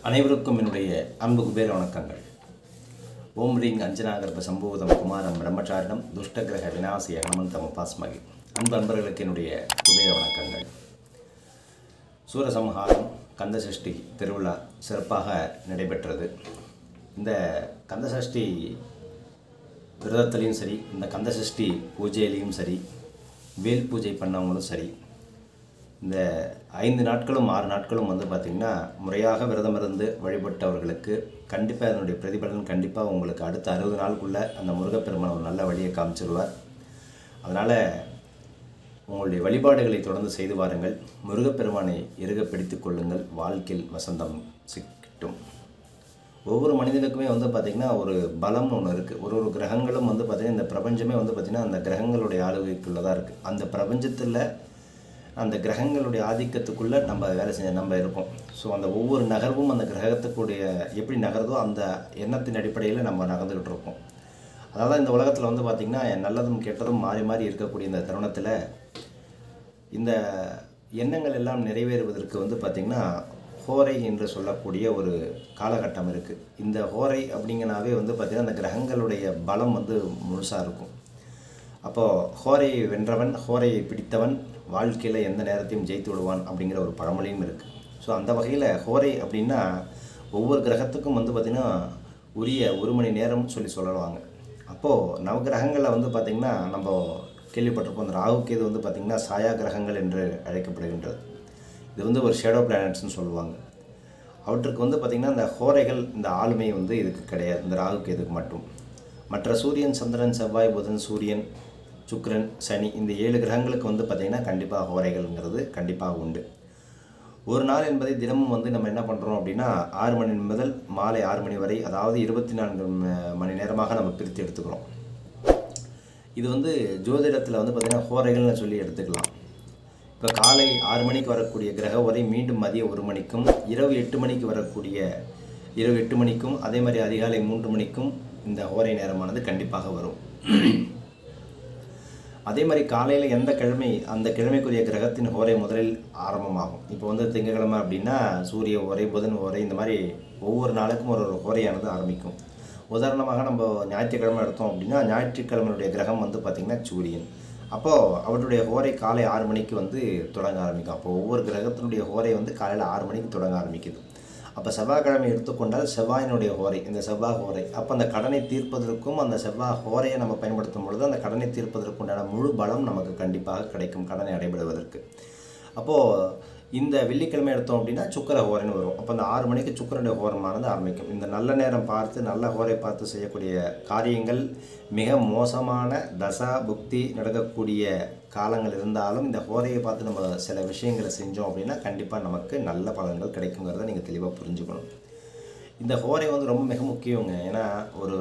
அனைவருக்கும் என்னுடைய அன்பு குபேர வணக்கங்கள் ஓம் ரீங் அஞ்சனாகர்ப சம்பூதம் குமாரம் பிரம்மச்சாரிடம் துஷ்டகிரக விநாசிய ஹனுமந்தம் உபாஸ்மகி அன்பு அன்பர்களுக்கு என்னுடைய குபேர வணக்கங்கள் சூரசம்ஹாரம் கந்தசஷ்டி திருவிழா சிறப்பாக நடைபெற்றது இந்த கந்தசஷ்டி விரதத்துலேயும் சரி இந்த கந்தசஷ்டி பூஜையிலையும் சரி வேல் பூஜை பண்ணவங்களும் சரி இந்த ஐந்து நாட்களும் ஆறு நாட்களும் வந்து பார்த்திங்கன்னா முறையாக விரதம் இருந்து வழிபட்டவர்களுக்கு கண்டிப்பாக அதனுடைய பிரதிபலன் கண்டிப்பாக உங்களுக்கு அடுத்த அறுபது நாளுக்குள்ளே அந்த முருகப்பெருமான் ஒரு நல்ல வழியை காமிச்சிருவார் அதனால் உங்களுடைய வழிபாடுகளை தொடர்ந்து செய்து வாருங்கள் முருகப்பெருமானை இறுக பிடித்துக் கொள்ளுங்கள் வாழ்க்கையில் வசந்தம் சிக்கிட்டும் ஒவ்வொரு மனிதனுக்குமே வந்து பார்த்திங்கன்னா ஒரு பலம்னு ஒன்று இருக்குது ஒரு ஒரு கிரகங்களும் வந்து பார்த்திங்கன்னா இந்த பிரபஞ்சமே வந்து பார்த்திங்கன்னா அந்த கிரகங்களுடைய ஆளுகைக்குள்ளே தான் இருக்குது அந்த பிரபஞ்சத்தில் அந்த கிரகங்களுடைய ஆதிக்கத்துக்குள்ளே நம்ம வேலை செஞ்ச நம்ம இருப்போம் ஸோ அந்த ஒவ்வொரு நகர்வும் அந்த கிரகத்துக்குடைய எப்படி நகருதோ அந்த எண்ணத்தின் அடிப்படையில் நம்ம நகர்ந்துக்கிட்டு இருப்போம் அதனால தான் இந்த உலகத்தில் வந்து பார்த்திங்கன்னா நல்லதும் கெட்டதும் மாறி மாறி இருக்கக்கூடிய இந்த தருணத்தில் இந்த எண்ணங்கள் எல்லாம் நிறைவேறுவதற்கு வந்து பார்த்திங்கன்னா ஹோரை என்று சொல்லக்கூடிய ஒரு காலகட்டம் இருக்குது இந்த ஹோரை அப்படிங்கனாவே வந்து பார்த்திங்கன்னா அந்த கிரகங்களுடைய பலம் வந்து முழுசாக இருக்கும் அப்போது ஹோரையை வென்றவன் ஹோரையை பிடித்தவன் வாழ்க்கையில் எந்த நேரத்தையும் ஜெயித்து விடுவான் அப்படிங்கிற ஒரு பழமொழியும் இருக்குது ஸோ அந்த வகையில் ஹோரை அப்படின்னா ஒவ்வொரு கிரகத்துக்கும் வந்து பார்த்திங்கன்னா உரிய ஒரு மணி நேரம் சொல்லி சொல்லுவாங்க அப்போது நவகிரகங்களில் வந்து பார்த்திங்கன்னா நம்ம கேள்விப்பட்டிருப்போம் அந்த ராகுக்கேது வந்து பார்த்திங்கன்னா சாயா கிரகங்கள் என்று அழைக்கப்படுகின்றது இது வந்து ஒரு ஷேடோ பிளானட்ஸ்னு சொல்லுவாங்க அவற்றுக்கு வந்து பார்த்திங்கன்னா இந்த ஹோரைகள் இந்த ஆளுமை வந்து இதுக்கு கிடையாது இந்த ராகுக்கேதுக்கு மட்டும் மற்ற சூரியன் சந்திரன் செவ்வாய் புதன் சூரியன் சுக்கிரன் சனி இந்த ஏழு கிரகங்களுக்கு வந்து பார்த்திங்கன்னா கண்டிப்பாக ஹோரைகள்ங்கிறது கண்டிப்பாக உண்டு ஒரு நாள் என்பதை தினமும் வந்து நம்ம என்ன பண்ணுறோம் அப்படின்னா ஆறு மணி முதல் மாலை ஆறு மணி வரை அதாவது இருபத்தி நான்கு ம- மணி நேரமாக நம்ம பிரித்து எடுத்துக்கிறோம் இது வந்து ஜோதிடத்தில் வந்து பார்த்திங்கன்னா ஹோரைகள்னு சொல்லி எடுத்துக்கலாம் இப்போ காலை ஆறு மணிக்கு வரக்கூடிய கிரக உரை மீண்டும் மதியம் ஒரு மணிக்கும் இரவு எட்டு மணிக்கு வரக்கூடிய இரவு எட்டு மணிக்கும் அதே மாதிரி அதிகாலை மூன்று மணிக்கும் இந்த ஹோரை நேரமானது கண்டிப்பாக வரும் அதே மாதிரி காலையில் எந்த கிழமை அந்த கிழமைக்குரிய கிரகத்தின் ஹோரை முதலில் ஆரம்பமாகும் இப்போ வந்து திங்கக்கிழமை அப்படின்னா சூரிய ஓரை புதன் ஓரை இந்த மாதிரி ஒவ்வொரு நாளுக்கும் ஒரு ஒரு ஹோரையானது ஆரம்பிக்கும் உதாரணமாக நம்ம ஞாயிற்றுக்கிழமை எடுத்தோம் அப்படின்னா ஞாயிற்றுக்கிழமையுடைய கிரகம் வந்து பார்த்திங்கன்னா சூரியன் அப்போது அவருடைய ஹோரை காலை ஆறு மணிக்கு வந்து தொடங்க ஆரம்பிக்கும் அப்போ ஒவ்வொரு கிரகத்தினுடைய ஹோரை வந்து காலையில் ஆறு மணிக்கு தொடங்க ஆரம்பிக்குது அப்போ செவ்வாய்க்கிழமை எடுத்துக்கொண்டால் செவ்வாயினுடைய ஹோரை இந்த செவ்வாய் ஹோரை அப்போ அந்த கடனை தீர்ப்பதற்கும் அந்த செவ்வாய் ஹோரையை நம்ம பயன்படுத்தும் பொழுது அந்த கடனை தீர்ப்பதற்கு உண்டான முழு பலம் நமக்கு கண்டிப்பாக கிடைக்கும் கடனை அடைபடுவதற்கு அப்போது இந்த வெள்ளிக்கிழமை எடுத்தோம் அப்படின்னா சுக்கர ஹோரைன்னு வரும் அப்போ அந்த ஆறு மணிக்கு சுக்கரனுடைய ஹோரமானது ஆரம்பிக்கும் இந்த நல்ல நேரம் பார்த்து நல்ல ஹோரை பார்த்து செய்யக்கூடிய காரியங்கள் மிக மோசமான தசா புக்தி நடக்கக்கூடிய காலங்கள் இருந்தாலும் இந்த ஹோரையை பார்த்து நம்ம சில விஷயங்களை செஞ்சோம் அப்படின்னா கண்டிப்பாக நமக்கு நல்ல பலன்கள் கிடைக்குங்கிறத நீங்கள் தெளிவாக புரிஞ்சுக்கணும் இந்த ஹோரை வந்து ரொம்ப மிக முக்கியங்க ஏன்னா ஒரு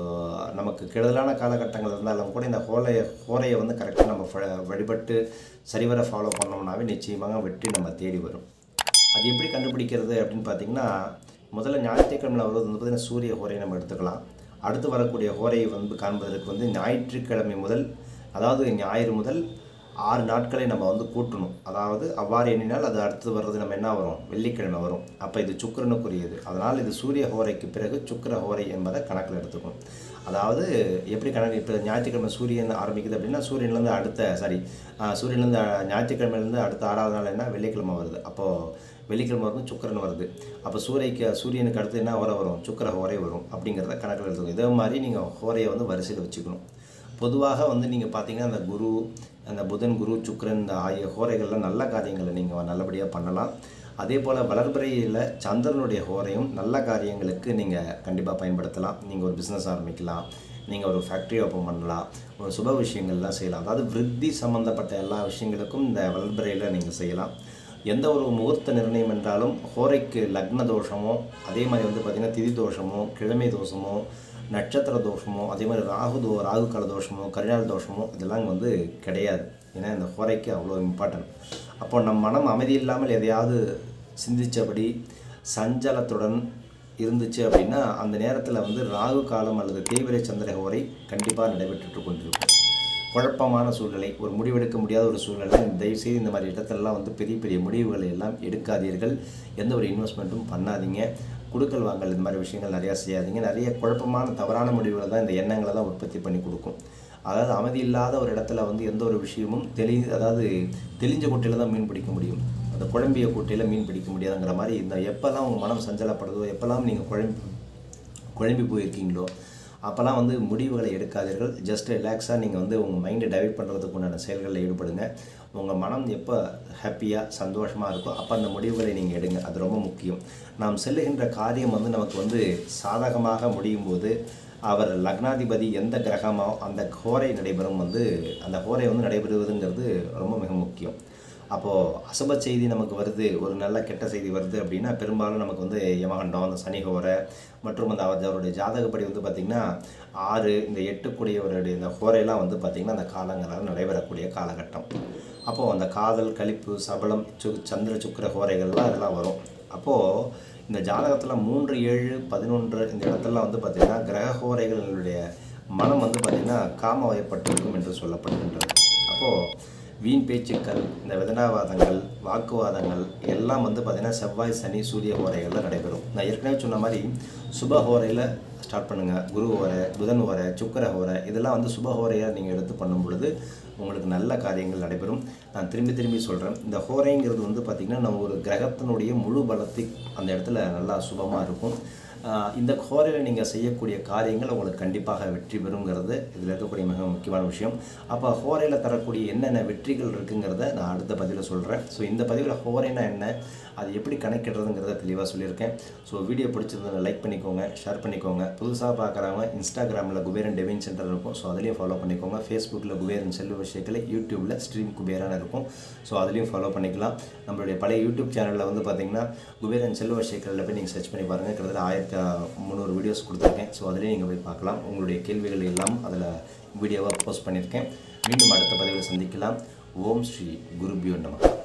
நமக்கு கெடுதலான காலகட்டங்கள் இருந்தாலும் கூட இந்த ஹோலை ஹோரையை வந்து கரெக்டாக நம்ம ஃப- வழிபட்டு சரிவர ஃபாலோ பண்ணோம்னாவே நிச்சயமாக வெற்றி நம்ம தேடி வரும் அது எப்படி கண்டுபிடிக்கிறது அப்படின்னு பார்த்தீங்கன்னா முதல்ல ஞாயிற்றுக்கிழமை வருவது வந்து பார்த்தீங்கன்னா சூரிய ஹோரை நம்ம எடுத்துக்கலாம் அடுத்து வரக்கூடிய ஹோரையை வந்து காண்பதற்கு வந்து ஞாயிற்றுக்கிழமை முதல் அதாவது ஞாயிறு முதல் ஆறு நாட்களை நம்ம வந்து கூட்டணும் அதாவது அவ்வாறு எண்ணினால் அது அடுத்து வர்றது நம்ம என்ன வரும் வெள்ளிக்கிழமை வரும் அப்போ இது சுக்கிரனுக்குரியது அதனால் இது சூரிய ஹோரைக்கு பிறகு சுக்கிர ஹோரை என்பதை கணக்கில் எடுத்துக்கணும் அதாவது எப்படி கணக்கு இப்போ ஞாயிற்றுக்கிழமை சூரியன் ஆரம்பிக்குது அப்படின்னா சூரியன்லேருந்து அடுத்த சாரி சூரியன்லேருந்து ஞாயிற்றுக்கிழமையிலேருந்து அடுத்த ஆறாவது நாள் என்ன வெள்ளிக்கிழமை வருது அப்போது வெள்ளிக்கிழமை வரும் சுக்கிரன் வருது அப்போ சூரியக்கு சூரியனுக்கு அடுத்து என்ன ஹோரை வரும் சுக்கிர ஹோரை வரும் அப்படிங்கிறத கணக்கில் எடுத்துக்கணும் இதே மாதிரி நீங்கள் ஹோரையை வந்து வரிசையில் வச்சுக்கணும் பொதுவாக வந்து நீங்கள் பார்த்தீங்கன்னா அந்த குரு அந்த புதன் குரு சுக்கிரன் இந்த ஆகிய ஹோரைகள்லாம் நல்ல காரியங்களை நீங்கள் நல்லபடியாக பண்ணலாம் அதே போல் வளர்பிறையில் சந்திரனுடைய ஹோரையும் நல்ல காரியங்களுக்கு நீங்கள் கண்டிப்பாக பயன்படுத்தலாம் நீங்கள் ஒரு பிஸ்னஸ் ஆரம்பிக்கலாம் நீங்கள் ஒரு ஃபேக்ட்ரி ஓப்பன் பண்ணலாம் ஒரு சுப விஷயங்கள்லாம் செய்யலாம் அதாவது விருத்தி சம்மந்தப்பட்ட எல்லா விஷயங்களுக்கும் இந்த வளர்பிறையில் நீங்கள் செய்யலாம் எந்த ஒரு முகூர்த்த நிர்ணயம் என்றாலும் ஹோரைக்கு லக்ன தோஷமோ அதே மாதிரி வந்து பார்த்திங்கன்னா திதி தோஷமோ கிழமை தோஷமோ நட்சத்திர தோஷமோ அதே மாதிரி ராகு தோ ராகு கால தோஷமோ கரிநாள் தோஷமோ இதெல்லாம் இங்க வந்து கிடையாது ஏன்னா இந்த ஹோரைக்கு அவ்வளோ இம்பார்ட்டன்ட் அப்போ நம் மனம் அமைதி இல்லாமல் எதையாவது சிந்தித்தபடி சஞ்சலத்துடன் இருந்துச்சு அப்படின்னா அந்த நேரத்தில் வந்து ராகு காலம் அல்லது தேய்பிரை சந்திர ஹோரை கண்டிப்பாக நடைபெற்றுட்டு கொண்டிருக்கும் குழப்பமான சூழ்நிலை ஒரு முடிவெடுக்க முடியாத ஒரு சூழ்நிலை தயவுசெய்து இந்த மாதிரி இடத்துலலாம் வந்து பெரிய பெரிய முடிவுகளை எல்லாம் எடுக்காதீர்கள் எந்த ஒரு இன்வெஸ்ட்மெண்ட்டும் பண்ணாதீங்க குடுக்கல் வாங்கல் இந்த மாதிரி விஷயங்கள் நிறையா செய்யாதீங்க நிறைய குழப்பமான தவறான முடிவுகளை தான் இந்த எண்ணங்களை தான் உற்பத்தி பண்ணி கொடுக்கும் அதாவது அமைதி இல்லாத ஒரு இடத்துல வந்து எந்த ஒரு விஷயமும் தெளி அதாவது தெளிஞ்ச குட்டையில் தான் மீன் பிடிக்க முடியும் அந்த குழம்பிய குட்டையில் மீன் பிடிக்க முடியாதுங்கிற மாதிரி இந்த எப்போல்லாம் உங்கள் மனம் சஞ்சலப்படுதோ எப்போல்லாம் நீங்கள் குழம்பி குழம்பி போயிருக்கீங்களோ அப்போல்லாம் வந்து முடிவுகளை எடுக்காதீர்கள் ஜஸ்ட் ரிலாக்ஸாக நீங்கள் வந்து உங்கள் மைண்டை டைவர்ட் பண்ணுறதுக்கு உண்டான செயல்களில் ஈடுபடுங்க உங்கள் மனம் எப்போ ஹாப்பியாக சந்தோஷமாக இருக்கோ அப்போ அந்த முடிவுகளை நீங்கள் எடுங்க அது ரொம்ப முக்கியம் நாம் செல்லுகின்ற காரியம் வந்து நமக்கு வந்து சாதகமாக முடியும் போது அவர் லக்னாதிபதி எந்த கிரகமோ அந்த ஹோரை நடைபெறும் வந்து அந்த ஹோரை வந்து நடைபெறுவதுங்கிறது ரொம்ப மிக முக்கியம் அப்போது அசுப செய்தி நமக்கு வருது ஒரு நல்ல கெட்ட செய்தி வருது அப்படின்னா பெரும்பாலும் நமக்கு வந்து யமகண்டம் அந்த சனி ஹோரை மற்றும் அந்த அவர் அவருடைய ஜாதகப்படி வந்து பார்த்திங்கன்னா ஆறு இந்த எட்டுக்குடையவருடைய இந்த ஹோரையெல்லாம் வந்து பார்த்திங்கன்னா அந்த காலங்களால் நடைபெறக்கூடிய காலகட்டம் அப்போது அந்த காதல் கழிப்பு சபலம் சு சந்திர சுக்கிர ஹோரைகள்லாம் அதெல்லாம் வரும் அப்போது இந்த ஜாதகத்தில் மூன்று ஏழு பதினொன்று இந்த இடத்துலலாம் வந்து பார்த்திங்கன்னா கிரக ஹோரைகளுடைய மனம் வந்து பார்த்திங்கன்னா காமவயப்பட்டிருக்கும் என்று சொல்லப்படுகின்றது அப்போது வீண் பேச்சுக்கள் இந்த விதனாவாதங்கள் வாக்குவாதங்கள் எல்லாம் வந்து பார்த்திங்கன்னா செவ்வாய் சனி சூரிய ஹோரைகளில் நடைபெறும் நான் ஏற்கனவே சொன்ன மாதிரி சுப ஹோரையில் ஸ்டார்ட் பண்ணுங்கள் குரு ஹோரை புதன் ஹோரை சுக்கர ஹோரை இதெல்லாம் வந்து சுப ஹோரையாக நீங்கள் எடுத்து பண்ணும் பொழுது உங்களுக்கு நல்ல காரியங்கள் நடைபெறும் நான் திரும்பி திரும்பி சொல்கிறேன் இந்த ஹோரைங்கிறது வந்து பார்த்திங்கன்னா நம்ம ஒரு கிரகத்தினுடைய முழு பலத்தை அந்த இடத்துல நல்லா சுபமாக இருக்கும் ஆஹ் இந்த ஹோரையில் நீங்கள் செய்யக்கூடிய காரியங்கள் உங்களுக்கு கண்டிப்பாக வெற்றி பெறுங்கிறது இதில் இருக்கக்கூடிய மிக முக்கியமான விஷயம் அப்போ ஹோரையில் தரக்கூடிய என்னென்ன வெற்றிகள் இருக்குங்கிறத நான் அடுத்த பதிவில் சொல்கிறேன் ஸோ இந்த பதிவில் ஹோரைனா என்ன அது எப்படி கணக்கிடுறதுங்கிறத தெளிவாக சொல்லியிருக்கேன் ஸோ வீடியோ பிடிச்சிருந்தா லைக் பண்ணிக்கோங்க ஷேர் பண்ணிக்கோங்க புதுசாக பார்க்குறவங்க இன்ஸ்டாகிராமில் குபேரன் டெவின் சென்டர் இருக்கும் ஸோ அதுலேயும் ஃபாலோ பண்ணிக்கோங்க ஃபேஸ்புக்கில் குபேரன் செல்வ விஷயத்தில் யூடியூப்பில் ஸ்ட்ரீம் குபேரான இருக்கும் ஸோ அதுலேயும் ஃபாலோ பண்ணிக்கலாம் நம்மளுடைய பழைய யூடியூப் சேனலில் வந்து பார்த்தீங்கன்னா குபேரன் செல்வ விஷயங்களில் போய் நீங்கள் சர்ச் பண்ணி பாருங்கள் கிட்டத்தட்ட ஆயிரத்தி முந்நூறு வீடியோஸ் கொடுத்துருக்கேன் ஸோ அதுலேயும் நீங்கள் போய் பார்க்கலாம் உங்களுடைய கேள்விகள் எல்லாம் அதில் வீடியோவாக போஸ்ட் பண்ணியிருக்கேன் மீண்டும் அடுத்த பதிவில் சந்திக்கலாம் ஓம் ஸ்ரீ குருபியோ நமகா